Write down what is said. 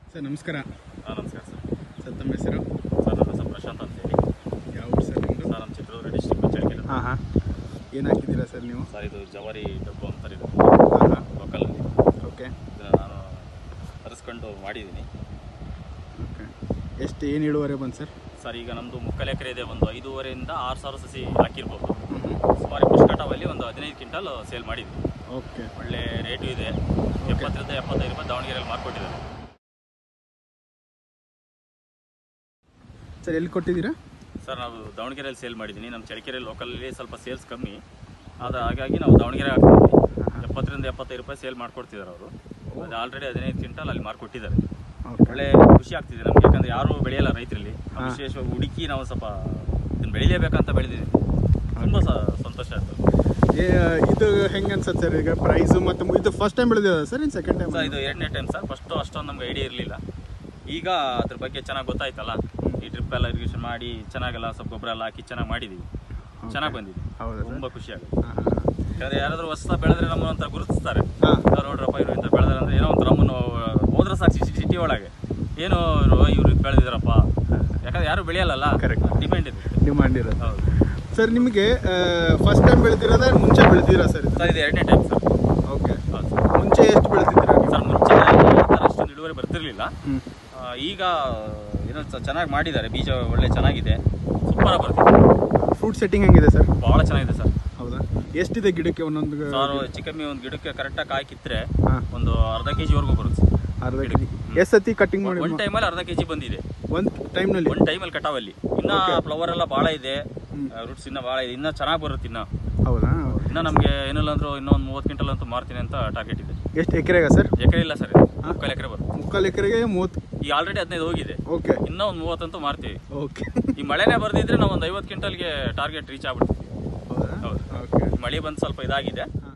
Sir ನಮಸ್ಕಾರ ಹಾಂ ನಮಸ್ಕಾರ ಸರ್ ಸರ್ ತಮ್ಮ ಹೆಸರು ಸರ್ ನನ್ನ ಹೆಸರು ಪ್ರಶಾಂತ್ ಅಂತ ಹೇಳಿ ಯಾವ ಊರು ಸರ್ ನಿಮ್ಮದು ಸರ್ ನಮ್ಮ ಚಿತ್ರದುರ್ಗ ಡಿಸ್ಟ್ರಿಕ್ಟ್ ಚಳಿಕೆರೆ ಹಾಂ ಹಾಂ ಏನು ಹಾಕಿದ್ದೀರಾ ಸರ್ ನೀವು ಸರ್ ಇದು ಜವಾರಿ ಡಬ್ಬು ಅಂತಾರೆ ಇದು ಹಾಂ ಹಾಂ ಲೋಕಲಲ್ಲಿ ಓಕೆ ಇದನ್ನು ನಾನು ತರಿಸ್ಕೊಂಡು ಮಾಡಿದ್ದೀನಿ ಓಕೆ ಎಷ್ಟು ಏನು ಇಳುವರೆ ಬಂತು ಸರ್ ಸರ್ ಈಗ ನಮ್ಮದು ಮುಕ್ಕಾಲು ಎಕರೆ ಇದೆ ಒಂದು ಐದೂವರೆಯಿಂದ ಆರು ಸಾವಿರ ಸಸಿ ಹಾಕಿರ್ಬೋದು ಹ್ಞೂ ಸುಮಾರು ಫಸ್ಟ್ ಕಟಾವಲ್ಲಿ ಒಂದು ಹದಿನೈದು ಕ್ವಿಂಟಲ್ ಸೇಲ್ ಮಾಡಿದ್ವಿ ಓಕೆ ಒಳ್ಳೆ ರೇಟು ಇದೆ ಎಪ್ಪತ್ತರಿಂದ ಎಪ್ಪತ್ತೈದು ರೂಪಾಯಿ ದಾವಣಗೆರೆಯಲ್ಲಿ ಮಾರ್ಕೊಟ್ಟಿದ್ದಾರೆ ಸರ್ ಎಲ್ಲಿ ಕೊಟ್ಟಿದ್ದೀರಾ ಸರ್ ನಾವು ದಾವಣಗೆರೆಯಲ್ಲಿ ಸೇಲ್ ಮಾಡಿದ್ದೀನಿ ನಮ್ಮ ಚಳಿಕೆರೆ ಲೋಕಲಲ್ಲಿ ಸ್ವಲ್ಪ ಸೇಲ್ಸ್ ಕಮ್ಮಿ ಆದ ಹಾಗಾಗಿ ನಾವು ದಾವಣಗೆರೆ ಹಾಕ್ತೀವಿ ಎಪ್ಪತ್ತರಿಂದ ಎಪ್ಪತ್ತೈದು ರೂಪಾಯಿ ಸೇಲ್ ಮಾಡ್ಕೊಡ್ತಿದ್ದಾರೆ ಅವರು ಅದು ಆಲ್ರೆಡಿ ಹದಿನೈದು ಕ್ವಿಂಟಲ್ ಅಲ್ಲಿ ಮಾರ್ಕೊಟ್ಟಿದ್ದಾರೆ ಓಕೆ ಒಳ್ಳೆ ಖುಷಿ ಆಗ್ತಿದೆ ನಮ್ಗೆ ಯಾಕಂದ್ರೆ ಯಾರು ಬೆಳೆಯಲ್ಲ ರೈತರಲ್ಲಿ ಹಾ. ವಿಶೇಷವಾಗಿ ಹುಡುಕಿ ನಾವು ಸ್ವಲ್ಪ ಇದನ್ನ ಬೆಳಿಲೇಬೇಕಂತ ಬೆಳೆದಿದ್ದೀವಿ ತುಂಬ ಸಂತೋಷ ಆಯ್ತು ಏ ಇದು ಹೆಂಗೆ ಅನ್ಸತ್ತೆ ಸರ್ ಈಗ ಪ್ರೈಸು ಮತ್ತು ಇದು ಫಸ್ಟ್ ಟೈಮ್ ಬೆಳೆದಿದೆ ಸರ್ ಇನ್ನು ಸೆಕೆಂಡ್ ಟೈಮ್ ಸರ್ ಇದು ಎರಡನೇ ಟೈಮ್ ಸರ್ ಫಸ್ಟು ಅಷ್ಟೊಂದು ನಮ್ಗೆ ಐಡಿಯಾ ಇರಲಿಲ್ಲ ಈಗ ಅದ್ರ ಬಗ್ಗೆ ಚೆನ್ನಾಗಿ ಗೊತ್ತಾಯ್ತಲ್ಲ ಈ ಡ್ರಿಪ್ ಎಲ್ಲ ಇರಿಗೇಷನ್ ಮಾಡಿ ಚೆನ್ನಾಗೆಲ್ಲ ಸ್ವಲ್ಪ ಗೊಬ್ಬರ ಎಲ್ಲ ಹಾಕಿ ಚೆನ್ನಾಗಿ ಮಾಡಿದ್ದೀವಿ ಚೆನ್ನಾಗಿ ಬಂದಿದೆ ಹೌದಾ ಸರ್ ತುಂಬ ಖುಷಿ ಆಗುತ್ತೆ ಹಾಂ ಹಾಂ ಯಾಕಂದ್ರೆ ಯಾರಾದ್ರೂ ಹೊಸ ಬೆಳೆದ್ರೆ ನಮ್ಮನ್ನ ಒಂಥರ ಗುರುತಿಸ್ತಾರೆ ಹಾಂ ಸರ್ ನೋಡ್ರಪ್ಪ ಇವ್ರು ಇಂಥ ಬೆಳೆದ್ರೆ ಅಂದ್ರೆ ಏನೋ ಒಂಥರ ನಮ್ಮನ್ನು ಹೋದ್ರೆ ಸಾಕು ಸಿಟಿ ಸಿಟಿ ಒಳಗೆ ಏನು ಇವರು ಇವ್ರು ಇದು ಬೆಳೆದಿದ್ದಾರಪ್ಪ ಯಾಕಂದ್ರೆ ಯಾರು ಬೆಳೆಯಲ್ಲ Correct. ಡಿಮ್ಯಾಂಡ್ ಇದೆ ಡಿಮಾಂಡ್ ಇರೋದು ಹೌದು ಸರ್ ನಿಮಗೆ ಫಸ್ಟ್ ಟೈಮ್ ಬೆಳೆದಿರೋದ ಮುಂಚೆ ಬೆಳೆದಿರಾ ಸರ್ ಇದು ಸರ್ ಇದು ಎರಡನೇ ಟೈಮ್ ಸರ್ ಓಕೆ ಹೌದು ಸರ್ ಮುಂಚೆ ಎಷ್ಟು ಬೆಳೆದಿದ್ದೀರಾ ನೀವು ಸರ್ ಮುಂಚೆ ಈ ಥರ ಅಷ್ಟೊಂದು ಇಳುವರಿ ಬರ್ತಿರ್ಲಿಲ್ಲ ಹ್ಞೂ ಆ, ಈಗ ಏನೋ ಚೆನ್ನಾಗಿ ಮಾಡಿದ್ದಾರೆ ಬೀಜ ಒಳ್ಳೆ ಚೆನ್ನಾಗಿದೆ ಸೂಪರ್ ಬರ್ತಿದೆ ಫ್ರೂಟ್ ಸೆಟ್ಟಿಂಗ್ ಹೆಂಗಿದೆ ಸರ್ ಭಾಳ ಚೆನ್ನಾಗಿದೆ ಸರ್ ಹೌದಾ ಎಷ್ಟಿದೆ ಗಿಡಕ್ಕೆ ಒಂದೊಂದು ಸರ್ ಚಿಕ್ಕಮ್ಮಿ ಒಂದು ಗಿಡಕ್ಕೆ ಕರೆಕ್ಟಾಗಿ ಕಾಯಿ ಕಿತ್ತರೆ ಹಾಂ ಒಂದು ಅರ್ಧ ಕೆ ಜಿವರೆಗೂ ಬರುತ್ತೆ ಅರ್ಧ ಕೆ ಜಿ ಎಷ್ಟು ಸತಿ ಕಟಿಂಗ್ ಮಾಡಿ ಒಂದು ಟೈಮಲ್ಲಿ ಅರ್ಧ ಕೆ ಜಿ ಬಂದಿದೆ ಒಂದು ಟೈಮ್ನಲ್ಲಿ ಒಂದು ಟೈಮಲ್ಲಿ ಕಟಾವಲ್ಲಿ ಇನ್ನ ಫ್ಲವರ್ ಎಲ್ಲ ಭಾಳ ಇದೆ ಹ್ಮ್. ರೂಟ್ಸ್ ಇನ್ನ ಭಾಳ ಇದೆ ಇನ್ನ ಚೆನ್ನಾಗಿ ಬರುತ್ತೆ ಇನ್ನ ಹೌದಾ ಇನ್ನ ನಮಗೆ ಏನಿಲ್ಲ ಅಂದ್ರೂ ಇನ್ನೊಂದು ಮೂವತ್ತು ಕ್ವಿಂಟಲ್ ಅಂತೂ ಮಾರ್ತೀನಿ ಅಂತ ಟಾರ್ಗೆಟ್ ಇದೆ ಎಷ್ಟು ಎಕರೆಗ ಸರ್ ಎಕರೆ ಇಲ್ಲ ಸರ್ ಮುಕ್ಕಾಲು ಎಕರೆ ಬರುತ್ತೆ ಮುಕ್ಕಾಲು ಎಕರೆಗೆ ಮೂವತ್ತು ಈಗ ಆಲ್ರೆಡಿ ಹದಿನೈದು ಹೋಗಿದೆ ಓಕೆ ಇನ್ನೂ ಒಂದು ಮೂವತ್ತಂತೂ ಮಾರ್ತೀವಿ ಓಕೆ ಈ ಮಳೆನೇ ಬರ್ದಿದ್ರೆ ನಾವು ಒಂದು ಐವತ್ತು ಕ್ವಿಂಟಲ್ಗೆ ಟಾರ್ಗೆಟ್ ರೀಚ್ ಆಗ್ಬಿಡ್ತೀವಿ ಹೌದಾ ಹೌದು ಓಕೆ ಮಳೆ ಬಂದು ಸ್ವಲ್ಪ ಇದಾಗಿದೆ ಹಾಂ